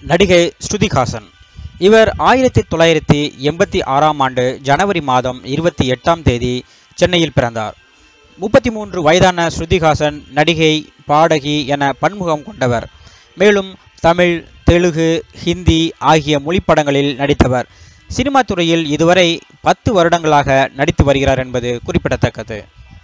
நடிகை ஸ்ருதிஹாசன் இவர் ஆயிரத்தி தொள்ளாயிரத்தி எண்பத்தி ஆறாம் ஆண்டு ஜனவரி மாதம் இருபத்தி எட்டாம் தேதி சென்னையில் பிறந்தார் முப்பத்தி மூன்று வயதான ஸ்ருதிஹாசன் நடிகை பாடகி என பன்முகம் கொண்டவர் மேலும் தமிழ் தெலுங்கு ஹிந்தி ஆகிய மொழிப்படங்களில் நடித்தவர் சினிமா துறையில் இதுவரை பத்து வருடங்களாக நடித்து வருகிறார் என்பது குறிப்பிடத்தக்கது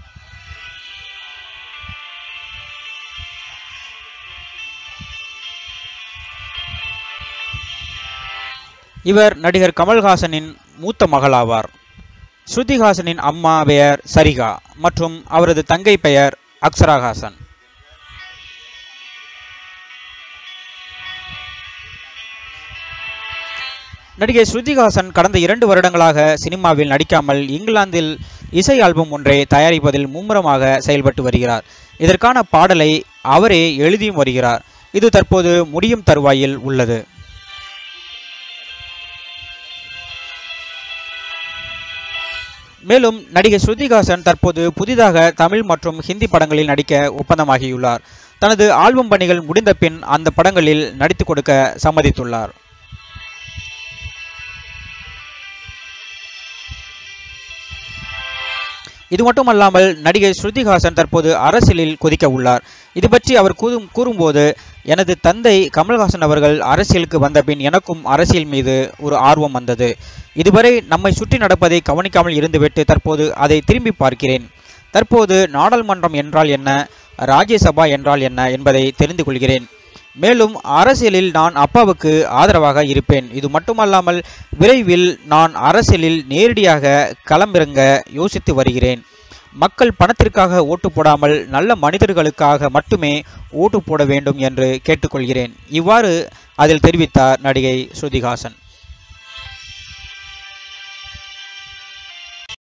இவர் நடிகர் கமல்ஹாசனின் மூத்த மகளாவார் ஸ்ருதிஹாசனின் அம்மா பெயர் சரிகா மற்றும் அவரது தங்கை பெயர் அக்ஷராஹாசன் நடிகை ஸ்ருதிஹாசன் கடந்த இரண்டு வருடங்களாக சினிமாவில் நடிக்காமல் இங்கிலாந்தில் இசை ஆல்பம் ஒன்றை தயாரிப்பதில் மும்முரமாக செயல்பட்டு வருகிறார் இதற்கான பாடலை அவரே எழுதியும் வருகிறார் இது தற்போது முடியும் தருவாயில் உள்ளது மேலும் நடிகை ஸ்ருதிஹாசன் தற்போது புதிதாக தமிழ் மற்றும் ஹிந்தி படங்களில் நடிக்க ஒப்பந்தமாகியுள்ளார் தனது ஆல்பம் பணிகள் முடிந்த பின் அந்த படங்களில் நடித்துக் கொடுக்க சம்மதித்துள்ளார் இது மட்டுமல்லாமல் நடிகை ஸ்ருதிஹாசன் தற்போது அரசியலில் குதிக்க உள்ளார் இது பற்றி அவர் கூறும் கூறும்போது எனது தந்தை கமல்ஹாசன் அவர்கள் அரசியலுக்கு வந்த பின் எனக்கும் அரசியல் மீது ஒரு ஆர்வம் வந்தது இதுவரை நம்மை சுற்றி நடப்பதை கவனிக்காமல் இருந்துவிட்டு தற்போது அதை திரும்பி பார்க்கிறேன் தற்போது நாடாளுமன்றம் என்றால் என்ன ராஜ்யசபா என்றால் என்ன என்பதை தெரிந்து கொள்கிறேன் மேலும் அரசியலில் நான் அப்பாவுக்கு ஆதரவாக இருப்பேன் இது மட்டுமல்லாமல் விரைவில் நான் அரசியலில் நேரடியாக களமிறங்க யோசித்து வருகிறேன் மக்கள் பணத்திற்காக ஓட்டு போடாமல் நல்ல மனிதர்களுக்காக மட்டுமே ஓட்டு போட வேண்டும் என்று கேட்டுக்கொள்கிறேன் இவ்வாறு அதில் தெரிவித்தார் நடிகை ஸ்ருதிஹாசன்